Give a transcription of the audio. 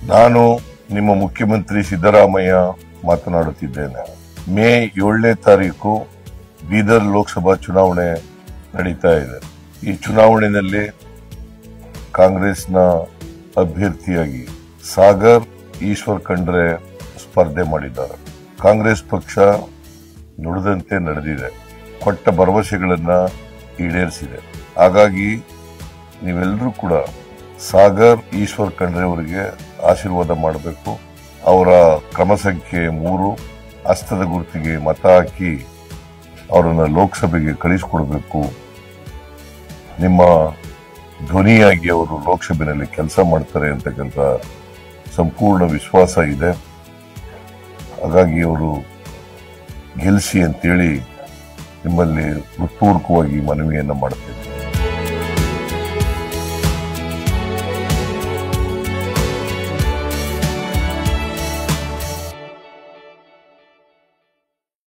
ನಾನು ನಿಮ್ಮ ಮುಖ್ಯಮಂತ್ರಿ ಸಿದ್ದರಾಮಯ್ಯ ಮಾತನಾಡುತ್ತಿದ್ದೇನೆ ಮೇ ಏಳನೇ ತಾರೀಕು ಬೀದರ್ ಲೋಕಸಭಾ ಚುನಾವಣೆ ನಡೀತಾ ಇದೆ ಈ ಚುನಾವಣೆಯಲ್ಲಿ ಕಾಂಗ್ರೆಸ್ನ ಅಭ್ಯರ್ಥಿಯಾಗಿ ಸಾಗರ್ ಈಶ್ವರ್ ಖಂಡ್ರೆ ಸ್ಪರ್ಧೆ ಮಾಡಿದ್ದಾರೆ ಕಾಂಗ್ರೆಸ್ ಪಕ್ಷ ನುಡಿದಂತೆ ನಡೆದಿದೆ ಕೊಟ್ಟ ಭರವಸೆಗಳನ್ನ ಈಡೇರಿಸಿದೆ ಹಾಗಾಗಿ ನೀವೆಲ್ಲರೂ ಕೂಡ ಸಾಗರ್ ಈಶ್ವರ್ ಖಂಡ್ರೆ ಅವರಿಗೆ ಆಶೀರ್ವಾದ ಮಾಡಬೇಕು ಅವರ ಕ್ರಮ ಸಂಖ್ಯೆ ಮೂರು ಹಸ್ತದ ಗುರುತಿಗೆ ಮತ ಹಾಕಿ ಅವರನ್ನ ಲೋಕಸಭೆಗೆ ಕಳಿಸಿಕೊಡ್ಬೇಕು ನಿಮ್ಮ ಧ್ವನಿಯಾಗಿ ಅವರು ಲೋಕಸಭೆಯಲ್ಲಿ ಕೆಲಸ ಮಾಡ್ತಾರೆ ಅಂತಕ್ಕಂಥ ಸಂಪೂರ್ಣ ವಿಶ್ವಾಸ ಇದೆ ಹಾಗಾಗಿ ಅವರು ಗೆಲ್ಲಿಸಿ ಅಂತೇಳಿ ನಿಮ್ಮಲ್ಲಿ ಹೃತ್ಪೂರ್ವಕವಾಗಿ ಮನವಿಯನ್ನ ಮಾಡುತ್ತೇನೆ